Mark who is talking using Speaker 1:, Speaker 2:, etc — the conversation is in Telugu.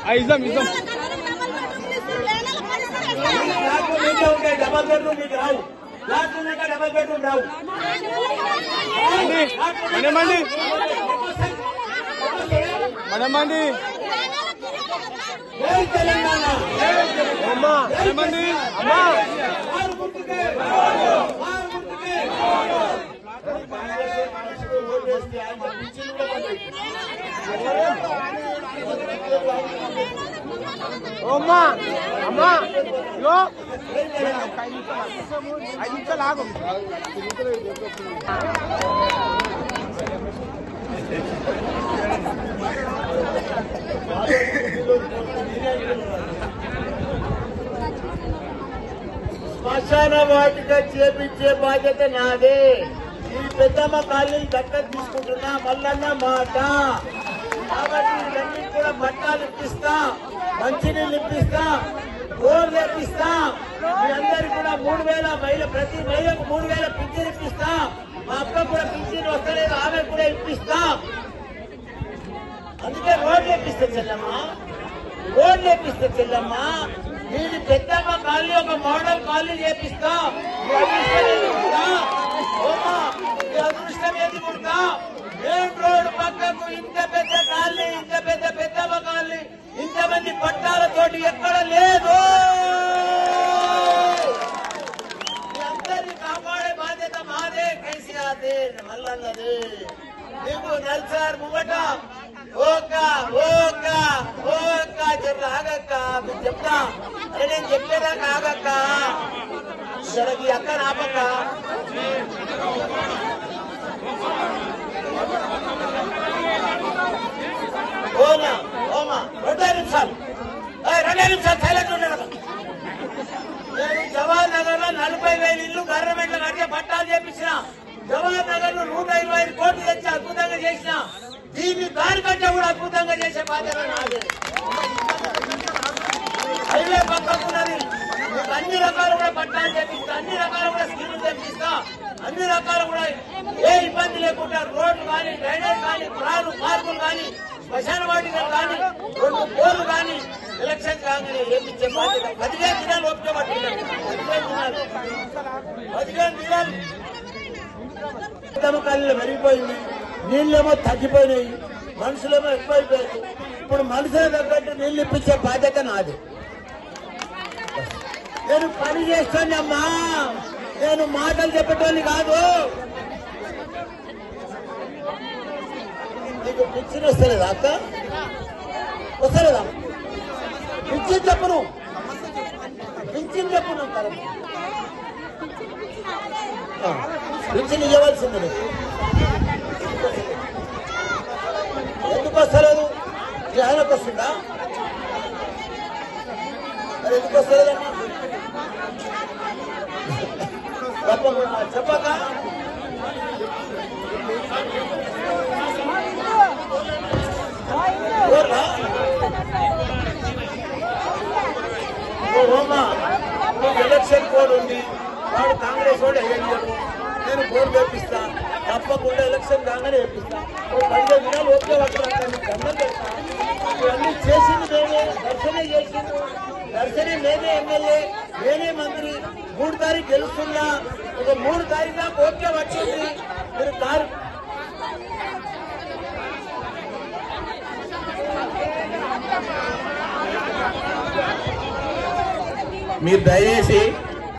Speaker 1: ఆ, ఇద్దాం ఇద్దాం
Speaker 2: ఫ్లాట్లు మీకే ఉంటాయి డబల్ బెడ్రూమ్ మీకు రావు ఫ్లాట్లు ఉన్నాక డబల్ బెడ్రూమ్ రావు
Speaker 1: మండి మండి మనమండి
Speaker 2: జై తెలంగాణ
Speaker 1: అమ్మా మనమండి అమ్మా
Speaker 2: వారు గుర్తుకే వారు గుర్తుకే మనిషికి ఓటు వేస్తే ఆయన పింఛన్ కూడా పడలేదు.
Speaker 1: అమ్మా అమ్మా ఇగో ఐదు నిమిషాలు ఆగు
Speaker 2: శ్మశాన వాటిక చేపించే బాధ్యత నాదే ఈ పెద్దమ్మ కాలనీ దత్తత తీసుకుంటున్నా మల్లన్న మాట కాబట్టి ఇవన్నీ కూడా పట్టాలు ఇప్పిస్తా మంచినీళ్ళు ఇప్పిస్తా బోర్లు ఇప్పిస్తా మీ అందరికి కూడా మూడు వేల మహిళ ప్రతి మహిళకు మూడు వేల పింఛన్ ఇప్పిస్తా మా అక్క కూడా పింఛన్ వస్తలేదు ఆమె కూడా ఇప్పిస్తా అందుకే రోడ్లు ఎప్పిస్తే చెల్లమ్మ రోడ్లు ఎప్పిస్తే చెల్లమ్మ నేను పెద్దమ్మ కాలనీ ఒక మోడల్ కాలనీ చేపిస్తా మీ అదృష్టం ఏది కుడతా? ఓమా, మీ అదృష్టం ఏది కుడతా మెయిన్ రోడ్ పక్కకు ఇంత పెద్ద కాలనీ ఇంత పెద్ద పెద్దమ్మ కాలనీ ఇంతమంది పట్టాలతోటి ఎక్కడ లేదు మీ అందరినీ కాపాడే బాధ్యత మాదే కేసీఆర్దే మల్లన్నది నీకు నల్సార్ ముంగట ఓక ఓక ఓక చెప్ప ఆగక్క మీరు చెప్తా అరే నేను చెప్పేదాకా ఆగక్క ఇక్కడికి అక్క రాపక్క ఓమా ఓమా రెండే నిమిషాలు ఏయ్, రెండే నిమిషాలు సైలెంట్ ఉండదు నేను జవహర్ నగర్ లో నలభై వేల ఇల్లు గవర్నమెంట్ లో కట్టే పట్టాలు చేపించిన జవహర్ నగర్ లో నూట ఇరవై ఐదు కోట్లు తెచ్చి అద్భుతంగా చేసిన దీన్ని దానికంటే కూడా అద్భుతంగా చేసే బాధ్యత నాది హైవే పక్కకున్నది మీకు అన్ని రకాలు కూడా పట్టాలు చేపిస్తా అన్ని రకాలు కూడా స్కీములు తెప్పిస్తా అన్ని రకాలు కూడా ఏ ఇబ్బంది లేకుండా రోడ్లు కానీ డ్రైనేజ్ కానీ పురాలు పార్కులు కానీ శ్మశాన వాటికలు కానీ రెండు పోర్లు కానీ ఎలక్షన్ కాగానే ఏమిచ్చే బాధ్యత పదిహేను దినాలు ఓపిక పట్టినారు పదిహేను దినాలు పదిహేను దినాలు తమ కళ్ళు పెరిగిపోయింది నీళ్ళేమో తగ్గిపోయినాయి మనుషులేమో ఎక్కువైపోయారు ఇప్పుడు మనుషుల తగ్గట్టు నీళ్ళు ఇప్పించే బాధ్యత నాది నేను పని చేస్తానమ్మా నేను మాటలు చెప్పేటోని కాదు నీకు పిచ్చిన వస్తలేదా అక్క వస్తలేదా పిచ్చిన చెప్పును పిచ్చిన చెప్పును పిచ్చిన ఇవ్వవలసింది నీకు. ఎందుకు వస్తలేదు ఈ ఆయనకు వస్తుందా మరి ఎందుకు వస్తలేదమ్మా చెప్పకుండా చెప్పక ఎవర్రా? ఓ హోమా నీకు ఎలక్షన్ కోడ్ ఉంది వాడు కాంగ్రెస్ వాడు వేయలేడు నేను బోర్డు వేపిస్తా తప్పకుండా ఎలక్షన్ కాగానే వేపిస్తా ఓ పదిహేను దినాలు ఓకే పట్టుకుంటాను దండం పెడతా ఇవన్నీ చేసింది నేనే దర్శనే చేసింది దర్శనే నేనే ఎమ్మెల్యే నేనే మంత్రి మూడు తారీఖు గెలుస్తున్నా ఒక మూడు తారీఖు దాకా ఓకే వచ్చింది మీరు తారీఖు
Speaker 3: మీరు దయచేసి